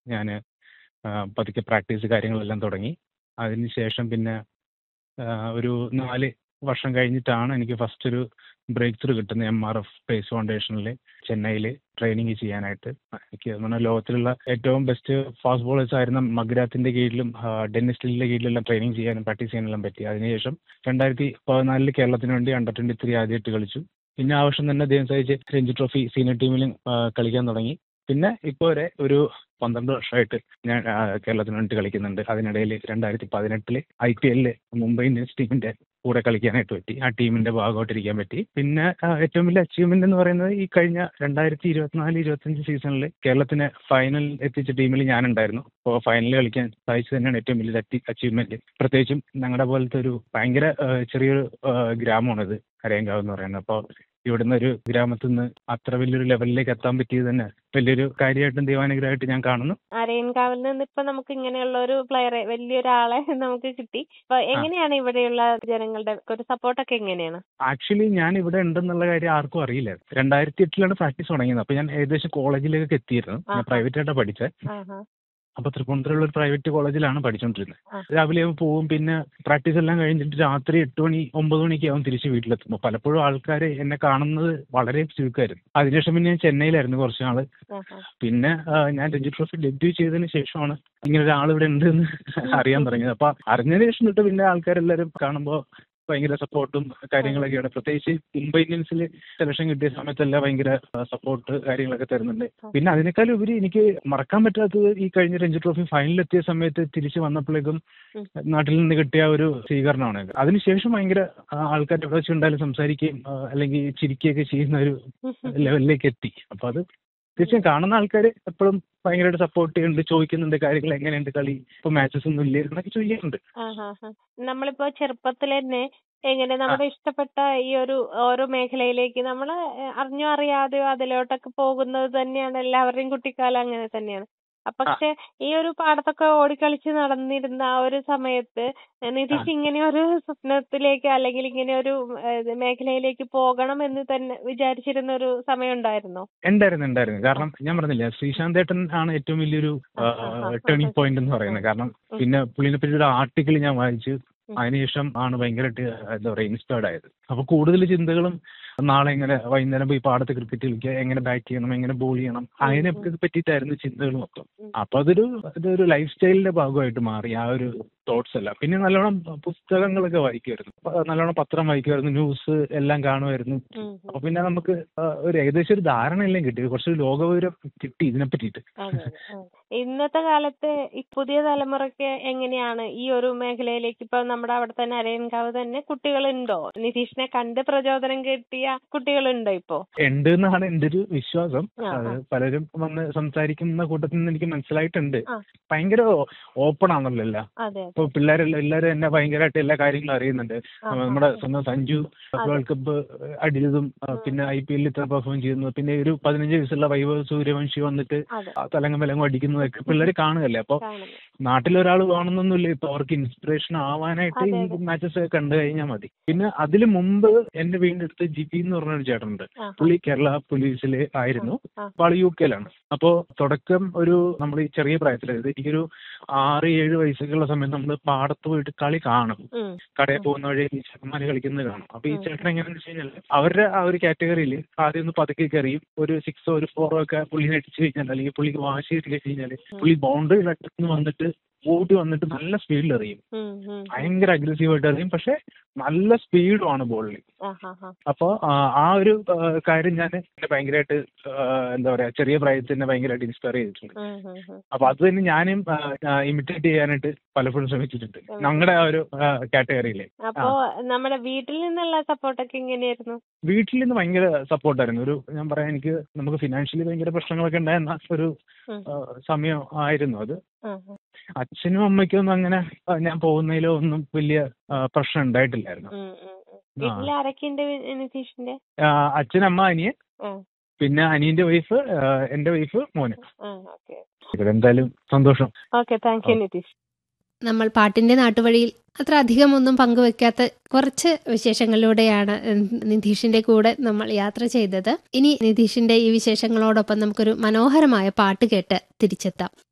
ഞാൻ പതുക്കെ പ്രാക്ടീസ് കാര്യങ്ങളെല്ലാം തുടങ്ങി അതിന് ശേഷം പിന്നെ ആ, ഒരു നാല് വർഷം കഴിഞ്ഞിട്ടാണ് എനിക്ക് ഫസ്റ്റ് ഒരു ബ്രേക്ക് ത്രൂ കിട്ടുന്നത് എം ആർ എഫ് സ്പേസ് ഫൗണ്ടേഷനിൽ ചെന്നൈയിൽ ട്രെയിനിങ് ചെയ്യാനായിട്ട് എനിക്ക് തോന്നുന്നു ലോകത്തിലുള്ള ഏറ്റവും ബെസ്റ്റ് ഫാസ്റ്റ് ബോളേഴ്സ് ആയിരുന്ന മഗ്രാത്തിന്റെ കീഴിലും ആ, ഡെന്നിസ് ലില്ലിന്റെ കീഴിലെല്ലാം ട്രെയിനിങ് ചെയ്യാനും പ്രാക്ടീസ് ചെയ്യാനെല്ലാം പറ്റി അതിനുശേഷം രണ്ടായിരത്തി പതിനാലിൽ കേരളത്തിന് വേണ്ടി അണ്ടർ ട്വന്റി ത്രീ ആദ്യമായിട്ട് കളിച്ചു പിന്നെ ആ വർഷം തന്നെ അദ്ദേഹം സഹിച്ച് രഞ്ജി ട്രോഫി സീനിയർ ടീമിലും ആ, കളിക്കാൻ തുടങ്ങി പിന്നെ ഇപ്പോൾ വരെ ഒരു പന്ത്രണ്ട് വർഷമായിട്ട് ഞാൻ ആ, കേരളത്തിന് വേണ്ടി കളിക്കുന്നുണ്ട് അതിനിടയിൽ രണ്ടായിരത്തി പതിനെട്ടില് ഐ പി എല്ലിൽ മുംബൈ ഇന്ത്യൻസ് ടീമിന്റെ കൂടെ കളിക്കാനായിട്ട് പറ്റി ആ ടീമിന്റെ ഭാഗമായിട്ടിരിക്കാൻ പറ്റി പിന്നെ ആ, ഏറ്റവും വലിയ അച്ചീവ്മെന്റ് എന്ന് പറയുന്നത് ഈ കഴിഞ്ഞ രണ്ടായിരത്തി ഇരുപത്തിനാല് ഇരുപത്തഞ്ച് സീസണിൽ കേരളത്തിന് ഫൈനൽ എത്തിച്ച ടീമിൽ ഞാനുണ്ടായിരുന്നു അപ്പോൾ ഫൈനലിൽ കളിക്കാൻ സാധിച്ചത് തന്നെയാണ് ഏറ്റവും വലിയ അച്ചീവ്മെന്റ് പ്രത്യേകിച്ചും ഞങ്ങളുടെ പോലത്തെ ഒരു ഭയങ്കര ആ, ചെറിയൊരു ആ, ഗ്രാമമാണിത് അരയങ്കാവ് എന്ന് പറയുന്നത് അപ്പോൾ ഇവിടുന്ന് ഒരു ഗ്രാമത്തിൽ നിന്ന് അത്ര വലിയൊരു ലെവലിലേക്ക് എത്താൻ പറ്റിയത് തന്നെ വലിയൊരു കാര്യമായിട്ടും ദൈവാനുഗ്രഹമായിട്ട് ഞാൻ കാണുന്നു അരയൻകാവിൽ നിന്ന് ഇപ്പൊ നമുക്ക് ഇങ്ങനെയുള്ള ഒരു പ്ലെയറെ വലിയൊരാളെ നമുക്ക് കിട്ടി അപ്പൊ എങ്ങനെയാണ് ഇവിടെയുള്ള ജനങ്ങളുടെ ഒരു സപ്പോർട്ടൊക്കെ എങ്ങനെയാണ് ആക്ച്വലി ഞാൻ ഇവിടെ ഉണ്ടെന്നുള്ള കാര്യം ആർക്കും അറിയില്ല രണ്ടായിരത്തി എട്ടിലാണ് പ്രാക്ടീസ് തുടങ്ങിയത് അപ്പോൾ ഞാൻ ഏകദേശം കോളേജിലേക്കൊക്കെ എത്തിയിരുന്നു ഞാൻ ആഹാ. പ്രൈവറ്റ് ആയിട്ടാണ് പഠിച്ചത് ആഹാ. അപ്പോൾ തൃപ്പൂണിത്തുറയുള്ള ഒരു പ്രൈവറ്റ് കോളേജിലാണ് പഠിച്ചുകൊണ്ടിരുന്നത് ആ. രാവിലെ ആവുമ്പോൾ പോവും പിന്നെ പ്രാക്ടീസ് എല്ലാം കഴിഞ്ഞിട്ട് രാത്രി എട്ട് മണി ഒമ്പത് മണിക്ക് ആവും തിരിച്ച് വീട്ടിലെത്തുമ്പോൾ പലപ്പോഴും ആൾക്കാർ എന്നെ കാണുന്നത് വളരെ ചുരുക്കമായിരുന്നു അതിനുശേഷം പിന്നെ ഞാൻ ചെന്നൈയിലായിരുന്നു കുറച്ച് നാൾ ആഹാ. പിന്നെ ആ, ഞാൻ രഞ്ജി ട്രോഫി ഡെബ്യൂ ചെയ്തതിന് ശേഷമാണ് ഇങ്ങനെ ഒരാൾ ഇവിടെ ഉണ്ട് എന്ന് അറിയാൻ തുടങ്ങിയത് അപ്പൊ അറിഞ്ഞതിന് ശേഷം തൊട്ട് പിന്നെ ആൾക്കാരെല്ലാവരും കാണുമ്പോൾ ഭയങ്കര സപ്പോർട്ടും കാര്യങ്ങളൊക്കെയാണ് പ്രത്യേകിച്ച് മുംബൈ ഇന്ത്യൻസിൽ സെലക്ഷൻ കിട്ടിയ സമയത്തെല്ലാം ഭയങ്കര സപ്പോർട്ട് കാര്യങ്ങളൊക്കെ തരുന്നുണ്ട് പിന്നെ അതിനേക്കാൾ ഉപരി എനിക്ക് മറക്കാൻ പറ്റാത്തത് ഈ കഴിഞ്ഞ രഞ്ജി ട്രോഫി ഫൈനലിലെത്തിയ സമയത്ത് തിരിച്ച് വന്നപ്പോഴേക്കും ഉം. നാട്ടിൽ നിന്ന് കിട്ടിയ ഒരു സ്വീകരണമാണ് അതിനുശേഷം ഭയങ്കര ആൾക്കാർ എവിടെ വെച്ചുണ്ടായാലും സംസാരിക്കുകയും ആ, അല്ലെങ്കിൽ ചിരിക്കുകയൊക്കെ ചെയ്യുന്ന ഒരു ലെവലിലേക്ക് എത്തി അപ്പൊ അത് തീർച്ചയായും കാണുന്ന ആൾക്കാർ എപ്പോഴും ഭയങ്കരമായിട്ട് സപ്പോർട്ട് ചെയ്യുന്നുണ്ട് ചോദിക്കുന്നുണ്ട് കാര്യങ്ങൾ എങ്ങനെയുണ്ട് കളി ഇപ്പൊ മാച്ചസ് ഒന്നും ഇല്ലേ എന്നൊക്കെ ചോദിക്കാറുണ്ട് ആഹാ, ആഹാ. നമ്മളിപ്പോ ചെറുപ്പത്തിൽ തന്നെ എങ്ങനെ നമ്മുടെ ഇഷ്ടപ്പെട്ട ഈ ഒരു ഓരോ മേഖലയിലേക്ക് നമ്മൾ അറിഞ്ഞോ അറിയാതെയോ അതിലോട്ടൊക്കെ പോകുന്നത് തന്നെയാണ് എല്ലാവരുടെയും കുട്ടിക്കാലം അങ്ങനെ തന്നെയാണ് അപ്പൊ പക്ഷെ ഈ ഒരു പാടത്തൊക്കെ ഓടിക്കളിച്ച് നടന്നിരുന്ന ആ ഒരു സമയത്ത് നിതീഷ് ഇങ്ങനെ ഒരു സ്വപ്നത്തിലേക്ക് അല്ലെങ്കിൽ ഇങ്ങനെ ഒരു ഏഹ്, മേഖലയിലേക്ക് പോകണം എന്ന് തന്നെ വിചാരിച്ചിരുന്ന ഒരു സമയം ഉണ്ടായിരുന്നോ ഉണ്ടായിരുന്നു ഉണ്ടായിരുന്നു കാരണം ഞാൻ പറഞ്ഞില്ല ശ്രീശാന്ത് ഏട്ടൻ ആണ് ഏറ്റവും വലിയൊരു ടേണിംഗ് പോയിന്റ് എന്ന് പറയുന്നത് കാരണം പിന്നെ പുള്ളിനെ പറ്റി ഒരു ആർട്ടിക്കിൾ ഞാൻ വായിച്ചു അതിനുശേഷം ആണ് ഭയങ്കരമായിട്ട് എന്താ പറയുക ഇൻസ്പയർഡ് ആയത് അപ്പൊ കൂടുതൽ ചിന്തകളും നാളെ എങ്ങനെ വൈകുന്നേരം പോയി പാടത്ത് ക്രിക്കറ്റ് കളിക്കുക എങ്ങനെ ബാറ്റ് ചെയ്യണം എങ്ങനെ ബോൾ ചെയ്യണം അതിനെയൊക്കെ പറ്റിയിട്ടായിരുന്നു ചിന്തകൾ മൊത്തം അപ്പൊ അതൊരു അതൊരു ലൈഫ് സ്റ്റൈലിന്റെ ഭാഗമായിട്ട് മാറി ആ ഒരു തോട്ട്സ് എല്ലാം പിന്നെ നല്ലോണം പുസ്തകങ്ങളൊക്കെ വായിക്കുമായിരുന്നു അപ്പൊ നല്ലോണം പത്രം വായിക്കുമായിരുന്നു ന്യൂസ് എല്ലാം കാണുമായിരുന്നു ഉം, ഉം. അപ്പൊ പിന്നെ നമുക്ക് ആ, ഒരു ഏകദേശം ഒരു ധാരണയെല്ലാം കിട്ടി കുറച്ച് ലോകവിവരം കിട്ടി ഇതിനെ പറ്റിയിട്ട് അതെ, അതെ. ഇന്നത്തെ കാലത്ത് ഈ പുതിയ തലമുറയ്ക്ക് എങ്ങനെയാണ് ഈ ഒരു മേഖലയിലേക്ക് ഇപ്പൊ നമ്മുടെ അവിടെ തന്നെ അരയൻകാവ് തന്നെ കുട്ടികളുണ്ടോ നിതീഷിനെ കണ്ട് പ്രചോദനം കിട്ടിയ കുട്ടികളുണ്ടോ ഇപ്പോ ഉണ്ട് എന്നാണ് എന്റെ ഒരു വിശ്വാസം ആ, അത് ആ. പലരും വന്ന് സംസാരിക്കുന്ന കൂട്ടത്തിൽ നിന്ന് എനിക്ക് മനസ്സിലായിട്ടുണ്ട് ആ. ഭയങ്കര ഓപ്പൺ ആണല്ലോ എല്ലാം അതെ ഇപ്പൊ പിള്ളേരെല്ലാം എല്ലാവരും എന്നെ ഭയങ്കരമായിട്ട് എല്ലാ കാര്യങ്ങളും അറിയുന്നുണ്ട് ആ, നമ്മുടെ ആ. സ്വന്തം സഞ്ജു അതെ. വേൾഡ് കപ്പ് അടിച്ചതും ആ, പിന്നെ ഐ പി എല്ലിൽ ഇത്ര പെർഫോം ചെയ്യുന്നു പിന്നെ ഒരു പതിനഞ്ച് വയസ്സുള്ള വൈഭവ് സൂര്യവംശി വന്നിട്ട് അതെ ആ തലങ്ങും വിലങ്ങും അടിക്കുന്നതൊക്കെ പിള്ളേർ കാണുകയല്ലേ അപ്പൊ കാണുന്നു നാട്ടിലൊരാൾ വേണമെന്നൊന്നുമില്ല ഇപ്പൊ അവർക്ക് ഇൻസ്പിറേഷൻ ആവാനായിട്ട് അതെ, ഈ അതെ. മാച്ചസ് ഒക്കെ കണ്ടു കഴിഞ്ഞാൽ മതി പിന്നെ അതില് മുമ്പ് എന്റെ വീടിന്റെ അടുത്ത് ജിബി എന്ന് പറഞ്ഞ ഒരു ചേട്ടനുണ്ട് ആ, പുള്ളി കേരള പോലീസിൽ ആയിരുന്നു ആ. അപ്പൊ ആള് യു കെയിലാണ് അപ്പോ തുടക്കം ഒരു നമ്മൾ ഈ ചെറിയ പ്രായത്തിൽ അതായത് എനിക്കൊരു ആറ് ഏഴ് വയസ്സൊക്കെയുള്ള സമയത്ത് നമ്മൾ പാടത്ത് പോയിട്ട് കളി കാണും ഉം, കടയിൽ പോകുന്ന വഴി ഈ ചേട്ടന്മാര് കളിക്കുന്നത് കാണും അപ്പൊ ഈ ചേട്ടൻ എങ്ങനെയാണെന്ന് വെച്ച് കഴിഞ്ഞാൽ അവരുടെ ആ ഒരു കാറ്റഗറിയിൽ ആദ്യം ഒന്ന് പതുക്കെ കയറിയും ഒരു സിക്സോ ഒരു ഫോറോ ഒക്കെ പുള്ളിനെ അടിച്ചു കഴിഞ്ഞാൽ അല്ലെങ്കിൽ പുള്ളിക്ക് വാശി ഇട്ട് കഴിഞ്ഞാൽ പുള്ളി ബൗണ്ടറി നിന്ന് വന്നിട്ട് ഓടി വന്നിട്ട് നല്ല സ്പീഡിൽ എറിയും ഉം, ഉം. ഭയങ്കര അഗ്രസീവ് ആയിട്ട് എറിയും പക്ഷെ നല്ല സ്പീഡുമാണ് ബോളിൽ ആ, ആ, ആ. അപ്പോ ആ, ആ ഒരു ആ, കാര്യം ഞാൻ എന്നെ ഭയങ്കരമായിട്ട് ആ, എന്താ പറയാ ചെറിയ പ്രായത്തിൽ തന്നെ ഭയങ്കരമായിട്ട് ഇൻസ്പയർ ചെയ്തിട്ടുണ്ട് ഉം, ഉം, ഉം. അപ്പൊ അത് തന്നെ ഞാനും ഇമിറ്റേറ്റ് ചെയ്യാനായിട്ട് പലപ്പോഴും ശ്രമിച്ചിട്ടുണ്ട് ഞങ്ങളുടെ ആ ഒരു കാറ്റഗറിയില് അപ്പോ നമ്മുടെ വീട്ടിൽ നിന്നുള്ള സപ്പോർട്ടൊക്കെ എങ്ങനെയായിരുന്നു വീട്ടിൽ നിന്ന് ഭയങ്കര സപ്പോർട്ടായിരുന്നു ഒരു ഞാൻ പറയാം എനിക്ക് നമുക്ക് ഫിനാൻഷ്യലി ഭയങ്കര പ്രശ്നങ്ങളൊക്കെ ഉണ്ടായിരുന്ന ഒരു ഉം. ആ, സമയം ആയിരുന്നു അത് ആ, ആ. അച്ഛനും അമ്മയ്ക്കും ഒന്നും അങ്ങനെ ആ, ഞാൻ പോകുന്നതിലോ ഒന്നും വലിയ ആ, പ്രശ്നം ഉണ്ടായിട്ടില്ലായിരുന്നു ഉം, ഉം, ഉം. വീട്ടിൽ ആരൊക്കെയുണ്ട് വി- നിതീഷിന്റെ ആ, അച്ഛൻ അമ്മ അനിയൻ ആ, പിന്നെ അനിയന്റെ വൈഫ് എന്റെ വൈഫ് മോന് ആ, ഓക്കെ എന്തായാലും സന്തോഷം ഓക്കെ താങ്ക് യു നിതീഷ് നമ്മൾ പാട്ടിൻ്റെ നാട്ടുവഴിയിൽ അത്ര അധികമൊന്നും പങ്കുവെക്കാത്ത കുറച്ച് വിശേഷങ്ങളിലൂടെയാണ് ഉം, നിതീഷിന്റെ കൂടെ നമ്മൾ യാത്ര ചെയ്തത് ഇനി നിതീഷിന്റെ ഈ വിശേഷങ്ങളോടൊപ്പം നമുക്കൊരു മനോഹരമായ പാട്ട് കേട്ട് തിരിച്ചെത്താം